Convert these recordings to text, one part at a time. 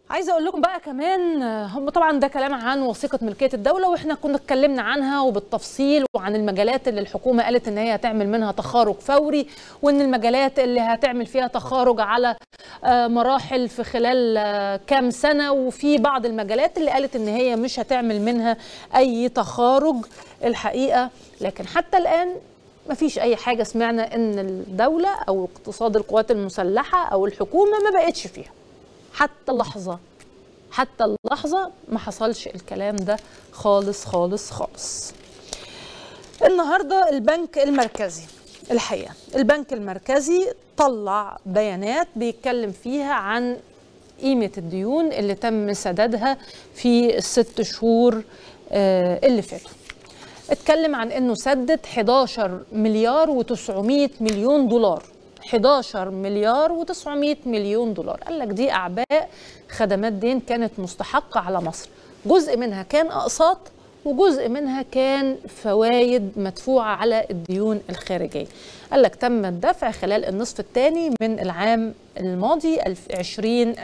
عايزه اقول لكم بقى كمان هم طبعا ده كلام عن وثيقه ملكيه الدوله واحنا كنا اتكلمنا عنها وبالتفصيل وعن المجالات اللي الحكومه قالت ان هي هتعمل منها تخارج فوري وان المجالات اللي هتعمل فيها تخارج على مراحل في خلال كام سنه وفي بعض المجالات اللي قالت ان هي مش هتعمل منها اي تخارج الحقيقه لكن حتى الان ما فيش اي حاجه سمعنا ان الدوله او اقتصاد القوات المسلحه او الحكومه ما بقتش فيها حتى اللحظه حتى اللحظه ما حصلش الكلام ده خالص خالص خالص النهارده البنك المركزي الحقيقه البنك المركزي طلع بيانات بيتكلم فيها عن قيمه الديون اللي تم سدادها في الست شهور اللي فاتوا اتكلم عن انه سدد 11 مليار و900 مليون دولار 11 مليار و900 مليون دولار قال لك دي اعباء خدمات دين كانت مستحقه على مصر جزء منها كان اقساط وجزء منها كان فوائد مدفوعه على الديون الخارجيه قال لك تم الدفع خلال النصف الثاني من العام الماضي 2020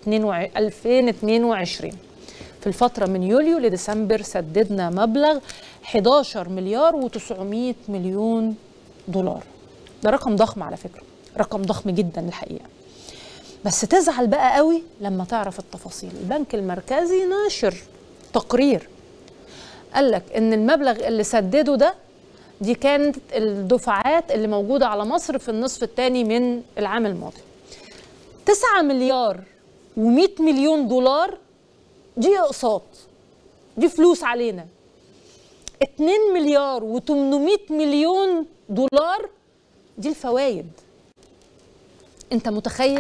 2022 في الفترة من يوليو لديسمبر سددنا مبلغ 11 مليار و900 مليون دولار ده رقم ضخم على فكرة رقم ضخم جدا الحقيقة بس تزعل بقى قوي لما تعرف التفاصيل البنك المركزي ناشر تقرير قال لك ان المبلغ اللي سدده ده دي كانت الدفعات اللي موجودة على مصر في النصف الثاني من العام الماضي 9 مليار و100 مليون دولار دي اقساط دي فلوس علينا 2 مليار و800 مليون دولار دي الفوائد انت متخيل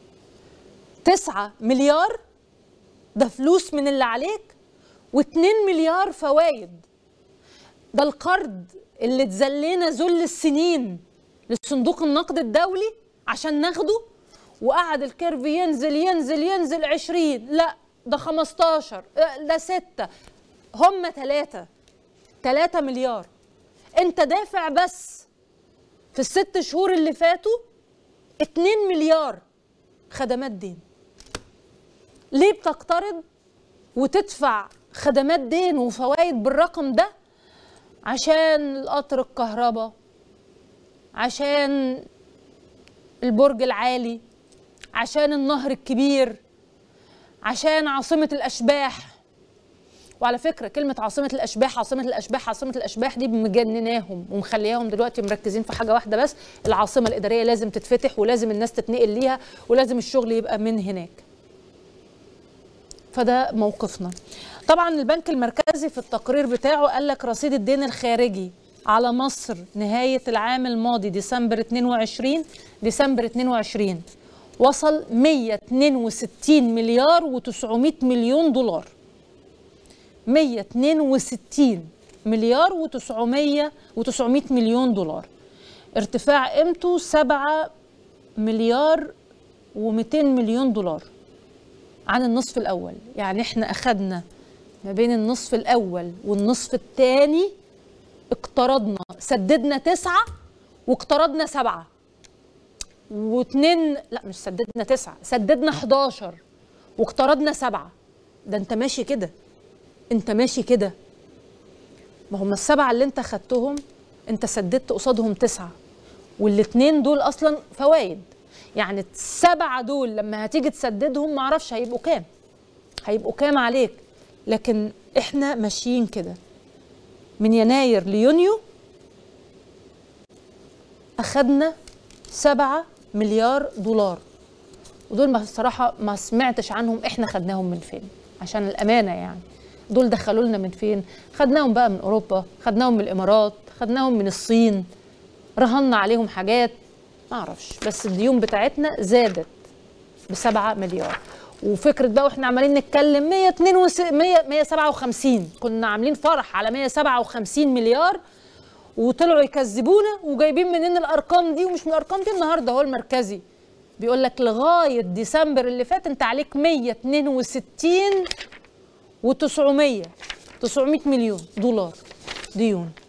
9 مليار ده فلوس من اللي عليك و2 مليار فوائد ده القرض اللي اتذلينا ذل السنين لصندوق النقد الدولي عشان ناخده وقعد الكيرف ينزل ينزل ينزل 20 لا ده 15 ده 6 هم 3 3 مليار انت دافع بس في الست شهور اللي فاتوا 2 مليار خدمات دين ليه بتقترض وتدفع خدمات دين وفوائد بالرقم ده عشان القطر الكهرباء عشان البرج العالي عشان النهر الكبير عشان عاصمة الأشباح وعلى فكرة كلمة عاصمة الأشباح عاصمة الأشباح عاصمة الأشباح دي مجنناهم ومخلياهم دلوقتي مركزين في حاجة واحدة بس العاصمة الإدارية لازم تتفتح ولازم الناس تتنقل ليها ولازم الشغل يبقى من هناك فده موقفنا طبعا البنك المركزي في التقرير بتاعه قال لك رصيد الدين الخارجي على مصر نهاية العام الماضي ديسمبر 22 ديسمبر 22 وصل 162 مليار و900 مليون دولار 162 مليار و900 و900 مليون دولار ارتفاع قيمته 7 مليار و200 مليون دولار عن النصف الأول يعني احنا أخدنا ما بين النصف الأول والنصف الثاني اقترضنا سددنا تسعة واقترضنا سبعة واتنين لا مش سددنا تسعة سددنا 11 واقترضنا سبعة ده انت ماشي كده انت ماشي كده ما هم السبعة اللي انت خدتهم انت سددت قصادهم تسعة والاتنين دول اصلا فوائد يعني السبعة دول لما هتيجي تسددهم معرفش هيبقوا كام هيبقوا كام عليك لكن احنا ماشيين كده من يناير ليونيو اخدنا سبعة مليار دولار ودول ما الصراحة ما سمعتش عنهم احنا خدناهم من فين عشان الأمانة يعني دول دخلوا لنا من فين خدناهم بقى من أوروبا خدناهم من الإمارات خدناهم من الصين رهنا عليهم حاجات ما اعرفش بس الديون بتاعتنا زادت بسبعة مليار وفكرة بقى واحنا عمالين نتكلم 152 157 كنا عاملين فرح على 157 مليار وطلعوا يكذبونا وجايبين منين الارقام دي ومش من الارقام دي النهارده هو المركزي بيقول لك لغايه ديسمبر اللي فات انت عليك 162 و900 900 مليون دولار ديون